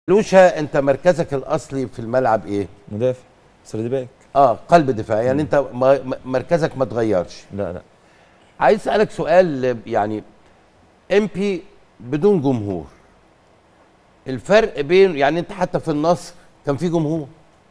لوشا انت مركزك الاصلي في الملعب ايه مدافع سرد باك اه قلب دفاع يعني انت ما- م- مركزك ما اتغيرش لا لا عايز اسالك سؤال يعني ام بي بدون جمهور الفرق بين يعني انت حتى في النصر كان في جمهور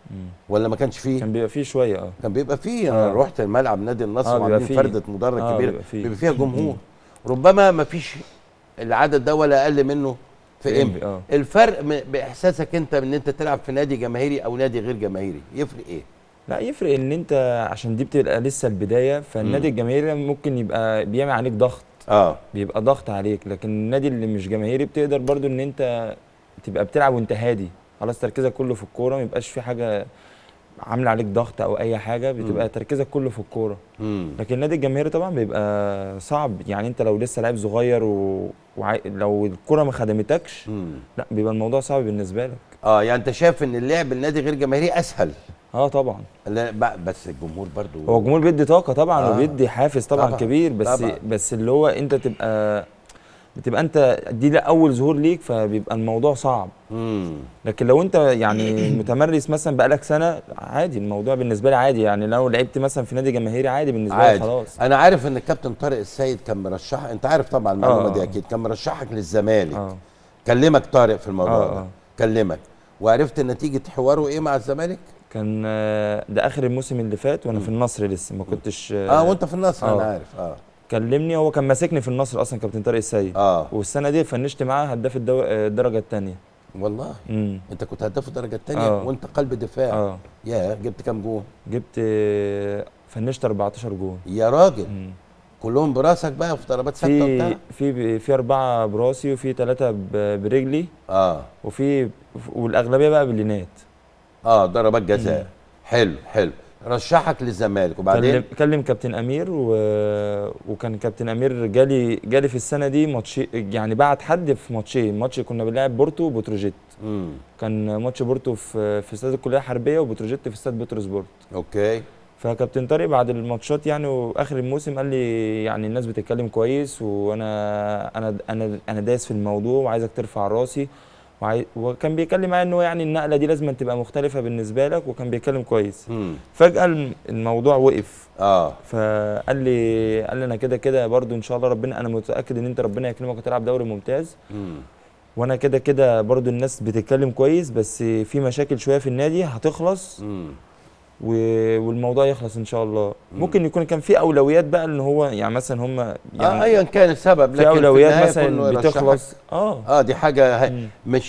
ولا ما كانش فيه كان بيبقى فيه شويه اه كان بيبقى فيه انا آه. رحت الملعب نادي النصر آه، بيبقى وعاملين فيه. فرده مدرج آه، كبيره بيبقى فيه. بيبقى فيها جمهور ربما ما فيش العدد ده ولا اقل منه في في ام إنبي، آه. الفرق م- باحساسك انت ان انت تلعب في نادي جماهيري او نادي غير جماهيري يفرق ايه لا يفرق ان انت عشان دي بتبقى لسه البدايه فالنادي الجماهيري ممكن يبقى بيعمل عليك ضغط اه بيبقى ضغط عليك لكن النادي اللي مش جماهيري بتقدر برضو ان انت تبقى بتلعب وانت هادي خلاص تركيزك كله في الكوره ما يبقاش في حاجه عامله عليك ضغط او اي حاجه بتبقى تركيزك كله في الكوره امم لكن النادي الجماهيري طبعا بيبقى صعب يعني انت لو لسه لاعب صغير و... وعي... لو الكوره ما خدمتكش امم لا بيبقى الموضوع صعب بالنسبه لك اه يعني انت شايف ان اللعب النادي غير جماهيري اسهل اه طبعا لا ب- بس الجمهور برضو هو الجمهور بيدي طاقه طبعا آه. وبيدي حافز طبعا, طبعاً، كبير بس طبعاً. بس اللي هو انت تبقى بتبقى انت دي لا اول ظهور ليك فبيبقى الموضوع صعب امم لكن لو انت يعني متمرس مثلا بقالك سنه عادي الموضوع بالنسبه لي عادي يعني لو لعبت مثلا في نادي جماهيري عادي بالنسبه لي عادي خلاص انا عارف ان الكابتن طارق السيد كان مرشح انت عارف طبعا المعلومه آه. دي اكيد كان مرشحك للزمالك اه كلمك طارق في الموضوع آه، ده آه. كلمك وعرفت نتيجه حواره ايه مع الزمالك كان آه، ده اخر الموسم اللي فات وانا في النصر لسه ما كنتش اه وانت في النصر انا آه. عارف اه كلمني هو كان ماسكني في النصر اصلا كابتن طارق السيد اه والسنه دي فنشت معاه هداف الدو... آه، الدرجه الثانيه والله امم انت كنت هداف الدرجه الثانيه آه. وانت قلب دفاع اه يا جبت كام جون جبت آه، فنشت 14 جون يا راجل مم. كلهم براسك بقى في ضربات ثابته في وبتاع في في اربعه براسي وفي ثلاثه برجلي اه وفي والاغلبيه بقى باللينات اه ضربات جزاء حلو حلو رشحك للزمالك وبعدين كلم, كلم كابتن امير و... وكان كابتن امير جالي جالي في السنه دي ماتش يعني بعت حد في ماتشين ماتش كنا بنلعب بورتو وبتروجيت امم كان ماتش بورتو في في استاد الكليه الحربيه وبتروجيت في استاد بتروسبورت اوكي فكابتن طارق بعد الماتشات يعني واخر الموسم قال لي يعني الناس بتتكلم كويس وانا انا انا انا دايس في الموضوع وعايزك ترفع راسي وعاي... وكان بيتكلم معايا انه يعني النقله دي لازم تبقى مختلفه بالنسبه لك وكان بيتكلم كويس امم فجاه الم- الموضوع وقف اه فقال لي قال لي انا كده كده برضو ان شاء الله ربنا انا متاكد ان انت ربنا يكرمك وتلعب دوري ممتاز امم وانا كده كده برضو الناس بتتكلم كويس بس في مشاكل شويه في النادي هتخلص امم و- والموضوع يخلص ان شاء الله ممكن يكون كان في اولويات بقى ان هو يعني مثلا هم آه يعني ايا كان السبب لكن في اولويات النهاية مثلا كله يرشحك. بتخلص اه اه دي حاجه ه- مم. مش